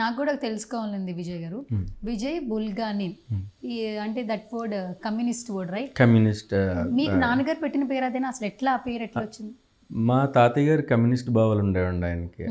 నాకు కూడా తెలుసుకోవాలండి విజయ్ గారు విజయ్ బుల్గానిన్ ఈ అంటే that word communist word right communist మీకు నాన్నగారు పెట్టిన పేరు అదేనా అసలు ఎట్లా ఆ పేరు ఎట్లా వచ్చింది మా తాతయ్య గారు కమ్యూనిస్ట్ భావాలు ఉండేవండి ఆయనకి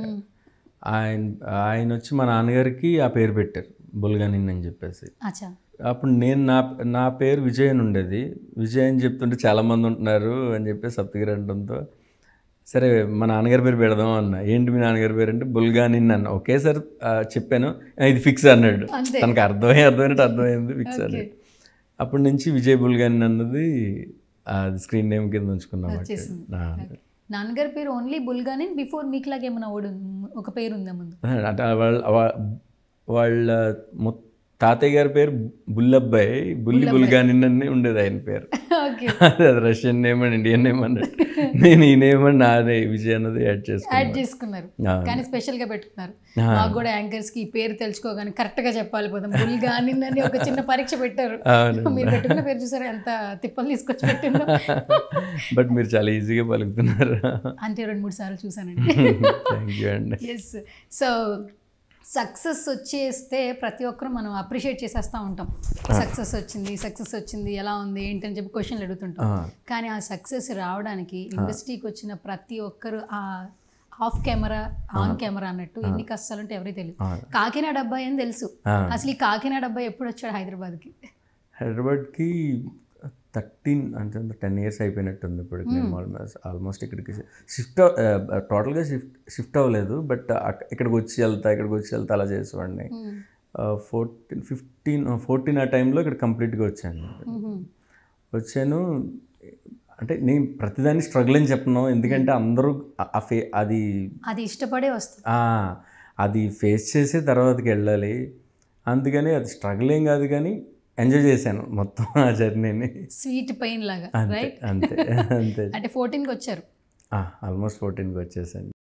ఆయన ఆయన వచ్చి మా నాన్నగారికి ఆ పేరు పెట్టారు బుల్గానిన్ అని చెప్పేసి అచ్చా అప్పుడు నేను నా నా పేరు విజయ్ అని ఉండేది విజయ్ అని చెప్తుంటే చాలామంది ఉంటున్నారు అని చెప్పి సప్తగిరి అనడంతో సరే మా నాన్నగారి పేరు పెడదాం అన్న ఏంటి మీ నాన్నగారి పేరు అంటే బుల్గానిన్ అన్న ఒకేసారి ఆ, చెప్పాను "ఆ, ఇది ఫిక్స్ అన్నాడు అంతే. తనకు అర్థమై అర్థమైనట్టు అర్థమైంది ఫిక్స్ అన్నాడు అప్పటి నుంచి విజయ్ బుల్గానిన్ అన్నది అది స్క్రీన్ నేమ్ కింద ఉంచుకున్నాం వచ్చేసింది. ఆ. నాన్నగారి పేరు ఓన్లీ బుల్గానిన్ బిఫోర్ మీకు లాగా ఏమైనా ఓడి ఒక పేరు ఉందా ముందు అంటే వాళ్ళ వా- వాళ్ళ మొ- తాతయ్య గారి పేరు బుల్లబ్బాయి బుల్లి బుల్గానిన్ అని ఉండేది ఆయన పేరు ఓకే అది అది Russian name and Indian name అన్నట్టు నేను ఈ నేమ్ అండ్ నాదే విజయ్ అన్నది యాడ్ యాడ్ చేసుకున్నాను చేసుకున్నారు ఆ. కానీ స్పెషల్ గా పెట్టుకున్నారు ఆ. మాకు కూడా యాంకర్స్ కి ఈ పేరు తెలుసుకోగానే కరెక్ట్ గా చెప్పాలి పోదాం బుల్గానిన్ అని ఒక చిన్న పరీక్ష పెట్టారు అవును మీరు పెట్టుకున్న పేరు చూసారా ఎంత తిప్పలు తీసుకొచ్చి పెట్టిందో బట్ మీరు చాలా ఈజీగా పలుకుతున్నారు అంటే రెండు మూడు సార్లు చూసానండి థ్యాంక్ యూ అండి ఎస్ సో సక్సెస్ వచ్చేస్తే ప్రతి ఒక్కరు మనం అప్రిషియేట్ చేసేస్తూ ఉంటాం సక్సెస్ వచ్చింది సక్సెస్ వచ్చింది ఎలా ఉంది ఏంటని చెప్పి క్వశ్చన్లు అడుగుతుంటాం ఆ. కానీ ఆ సక్సెస్ రావడానికి ఇండస్ట్రీకి వచ్చిన ప్రతి ఒక్కరు ఆ ఆఫ్ కెమెరా ఆన్ కెమెరా అన్నట్టు ఎన్ని కష్టాలు ఉంటే ఎవరికి తెలియదు ఆ. కాకినాడ అబ్బాయి అని తెలుసు ఆ. అసలు ఈ కాకినాడ అబ్బాయి ఎప్పుడు వచ్చాడు హైదరాబాద్కి హైదరాబాద్కి థర్టీన్ అంటే టెన్ ఇయర్స్ అయిపోయినట్టుంది ఇప్పుడు మేము ఆల్మోస్ట్ ఆల్మోస్ట్ ఇక్కడికి షిఫ్ట్ టోటల్గా షిఫ్ట్ షిఫ్ట్ అవ్వలేదు బట్ ఇక్కడికి వచ్చి వెళ్తా ఇక్కడికి వచ్చి వెళ్తా అలా చేసేవాడిని ఫోర్టీన్ ఫిఫ్టీన్ ఫోర్టీన్ ఆ టైంలో ఇక్కడ కంప్లీట్గా వచ్చాను వచ్చాను అంటే నేను ప్రతిదాన్ని స్ట్రగుల్ అని చెప్పను ఎందుకంటే అందరూ ఆ- ఆ ఫే అది అది ఇష్టపడే వస్తుంది ఆ, అది ఫేస్ చేసే తర్వాతకి వెళ్ళాలి అందుకని అది స్ట్రగుల్ ఏం కాదు కానీ ఎంజాయ్ చేశాను మొత్తం ఆ జర్నీని స్వీట్ పెయిన్ లాగా అంతే రైట్ అంతే అంతే అంటే ఫోర్టీన్కి వచ్చారు ఆల్మోస్ట్ ఫోర్టీన్కి వచ్చేసాను